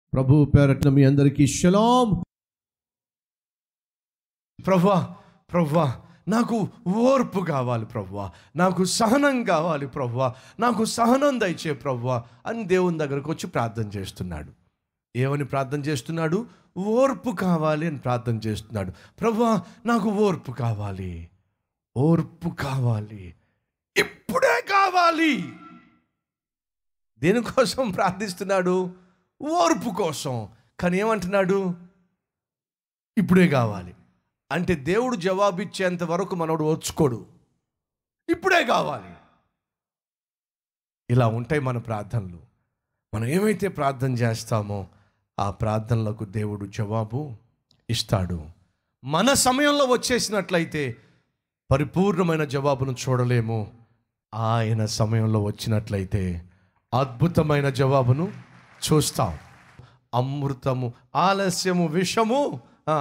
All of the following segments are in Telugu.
ప్రభు పేరట్న మీ అందరికీ షలాం ప్రవ్వా ప్రవ్వా నాకు ఓర్పు కావాలి ప్రవ్వా నాకు సహనం కావాలి ప్రవ్వా నాకు సహనం దయచే ప్రవ్వా అని దేవుని దగ్గరకు వచ్చి ప్రార్థన చేస్తున్నాడు ఏమని ప్రార్థన చేస్తున్నాడు ఓర్పు కావాలి అని ప్రార్థన చేస్తున్నాడు ప్రవ్వా నాకు ఓర్పు కావాలి ఓర్పు కావాలి ఇప్పుడే కావాలి దేనికోసం ప్రార్థిస్తున్నాడు ఓర్పు కోసం కానీ ఏమంటున్నాడు ఇప్పుడే కావాలి అంటే దేవుడు జవాబిచ్చేంత వరకు మనోడు ఓర్చుకోడు ఇప్పుడే కావాలి ఇలా ఉంటాయి మన ప్రార్థనలు మనం ఏమైతే ప్రార్థన చేస్తామో ఆ ప్రార్థనలకు దేవుడు జవాబు ఇస్తాడు మన సమయంలో వచ్చేసినట్లయితే పరిపూర్ణమైన జవాబును చూడలేము ఆయన సమయంలో వచ్చినట్లయితే అద్భుతమైన జవాబును చూస్తాం అమృతము ఆలస్యము విషము ఆ,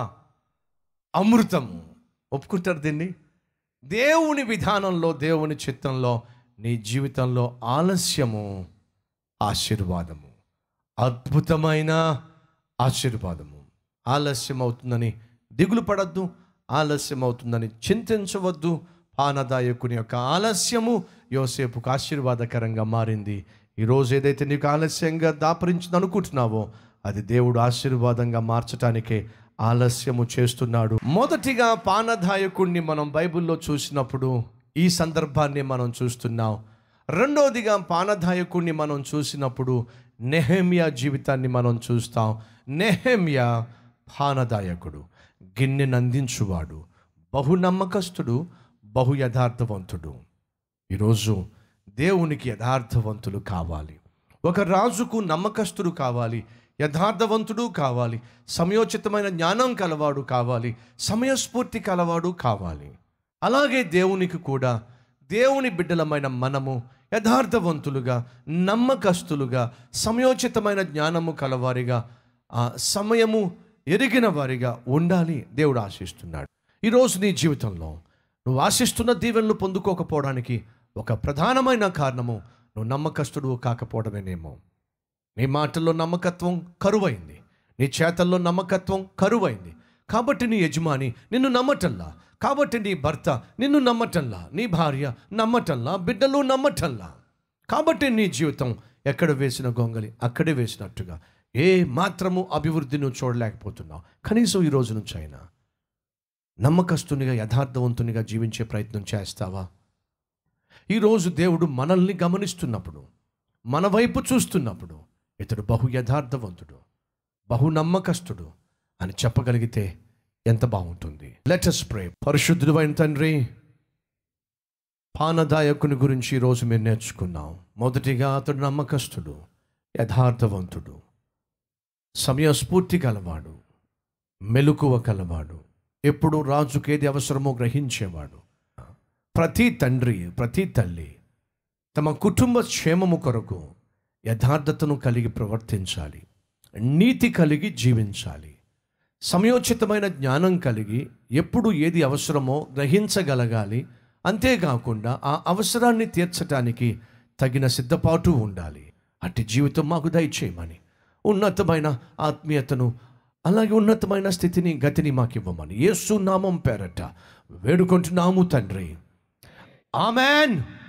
అమృతము ఒప్పుకుంటారు దీన్ని దేవుని విధానంలో దేవుని చిత్తంలో నీ జీవితంలో ఆలస్యము ఆశీర్వాదము అద్భుతమైన ఆశీర్వాదము ఆలస్యం అవుతుందని దిగులు పడద్దు ఆలస్యం అవుతుందని చింతించవద్దు పానదాయకుని యొక్క ఆలస్యము యోసేపుకు ఆశీర్వాదకరంగా మారింది ఈరోజు ఏదైతే నీకు ఆలస్యంగా దాపరించింది అనుకుంటున్నావో అది దేవుడు ఆశీర్వాదంగా మార్చటానికే ఆలస్యము చేస్తున్నాడు మొదటిగా పానదాయకుడిని మనం బైబిల్లో చూసినప్పుడు ఈ సందర్భాన్ని మనం చూస్తున్నాం రెండోదిగా పానదాయకుడిని మనం చూసినప్పుడు నెహెమియా జీవితాన్ని మనం చూస్తాం నెహెమియా పానదాయకుడు గిన్నెను అందించువాడు బహు నమ్మకస్తుడు బహు యథార్థవంతుడు ఈరోజు దేవునికి యథార్థవంతులు కావాలి ఒక రాజుకు నమ్మకస్తుడు కావాలి యథార్థవంతుడు కావాలి సమయోచితమైన జ్ఞానం కలవాడు కావాలి సమయస్ఫూర్తి కలవాడు కావాలి అలాగే దేవునికి కూడా దేవుని బిడ్డలమైన మనము యథార్థవంతులుగా నమ్మకస్తులుగా సమయోచితమైన జ్ఞానము కలవారిగా ఆ సమయము ఎరిగిన వారిగా ఉండాలి దేవుడు ఆశిస్తున్నాడు ఈరోజు నీ జీవితంలో నువ్వు ఆశిస్తున్న దీవెనలు పొందుకోకపోవడానికి ఒక ప్రధానమైన కారణము నువ్వు నమ్మకస్తుడు కాకపోవడమేనేమో నీ మాటల్లో నమ్మకత్వం కరువైంది నీ చేతల్లో నమ్మకత్వం కరువైంది కాబట్టి నీ యజమాని నిన్ను నమ్మటల్లా కాబట్టి నీ భర్త నిన్ను నమ్మటల్లా నీ భార్య నమ్మటల్లా బిడ్డలు నమ్మటల్లా కాబట్టి నీ జీవితం ఎక్కడ వేసిన గొంగలి అక్కడే వేసినట్టుగా ఏ మాత్రము అభివృద్ధి నువ్వు చూడలేకపోతున్నావు కనీసం ఈ రోజు నుంచి అయినా నమ్మకస్తునిగా యథార్థవంతునిగా జీవించే ప్రయత్నం చేస్తావా ఈరోజు దేవుడు మనల్ని గమనిస్తున్నప్పుడు మన వైపు చూస్తున్నప్పుడు ఇతడు బహు యథార్థవంతుడు బహు నమ్మకస్తుడు అని చెప్పగలిగితే ఎంత బాగుంటుంది లెటస్ ప్రే పరిశుద్ధుడు అయిన తండ్రి పానదాయకుని గురించి ఈరోజు మేము నేర్చుకున్నాం మొదటిగా అతడు నమ్మకస్తుడు యథార్థవంతుడు సమయస్ఫూర్తి కలవాడు మెలకువ కలవాడు ఎప్పుడు రాజుకి ఏది అవసరమో గ్రహించేవాడు ప్రతి తండ్రి ప్రతి తల్లి తమ కుటుంబ క్షేమము కొరకు యథార్థతను కలిగి ప్రవర్తించాలి నీతి కలిగి జీవించాలి సమయోచితమైన జ్ఞానం కలిగి ఎప్పుడు ఏది అవసరమో గ్రహించగలగాలి అంతేకాకుండా ఆ అవసరాన్ని తీర్చడానికి తగిన సిద్ధపాటు ఉండాలి అట్టి జీవితం మాకు దయచేయమని ఉన్నతమైన ఆత్మీయతను అలాగే ఉన్నతమైన స్థితిని గతిని మాకు ఇవ్వమని యేసు నామం పేరట వేడుకుంటున్నాము తండ్రి ఆమెన్